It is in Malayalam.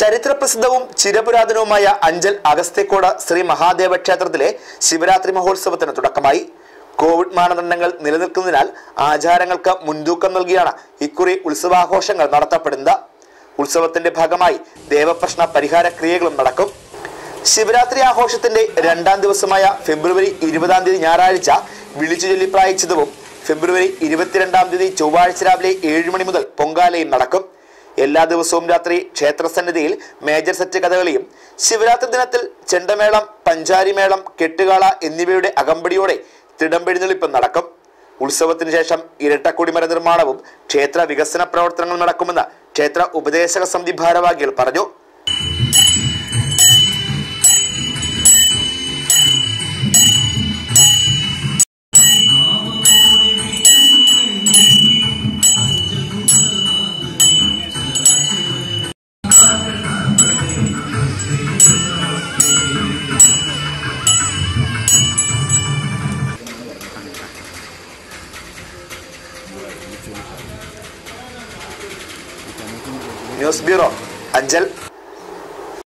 ചരിത്രപ്രസിദ്ധവും ചിരപുരാതനവുമായ അഞ്ചൽ അഗസ്ത്യക്കോട ശ്രീ മഹാദേവ ക്ഷേത്രത്തിലെ ശിവരാത്രി മഹോത്സവത്തിന് തുടക്കമായി കോവിഡ് മാനദണ്ഡങ്ങൾ നിലനിൽക്കുന്നതിനാൽ ആചാരങ്ങൾക്ക് മുൻതൂക്കം നൽകിയാണ് ഇക്കുറി ഉത്സവാഘോഷങ്ങൾ നടത്തപ്പെടുന്നത് ഉത്സവത്തിന്റെ ഭാഗമായി ദേവപ്രശ്ന പരിഹാര ക്രിയകളും നടക്കും ശിവരാത്രി ആഘോഷത്തിന്റെ രണ്ടാം ദിവസമായ ഫെബ്രുവരി ഇരുപതാം തീയതി ഞായറാഴ്ച വിളിച്ചു ചൊല്ലി പ്രായച്ചിതവും ഫെബ്രുവരി ഇരുപത്തിരണ്ടാം തീയതി ചൊവ്വാഴ്ച രാവിലെ ഏഴ് മണി മുതൽ പൊങ്കാലയും നടക്കും എല്ലാ ദിവസവും രാത്രി ക്ഷേത്രസന്നിധിയിൽ മേജർ സെറ്റ് കഥകളിയും ശിവരാത്രി ദിനത്തിൽ ചെണ്ടമേളം പഞ്ചാരിമേളം കെട്ടുകാള എന്നിവയുടെ അകമ്പടിയോടെ തിടമ്പെഴുന്നള്ളിപ്പ് നടക്കും ഉത്സവത്തിന് ശേഷം ഇരട്ടക്കൊടിമര നിർമ്മാണവും ക്ഷേത്ര വികസന പ്രവർത്തനങ്ങൾ നടക്കുമെന്ന് ക്ഷേത്ര ഉപദേശക സമിതി ഭാരവാഹികൾ പറഞ്ഞു ന്യൂസ് ബ്യൂറോ അഞ്ചൽ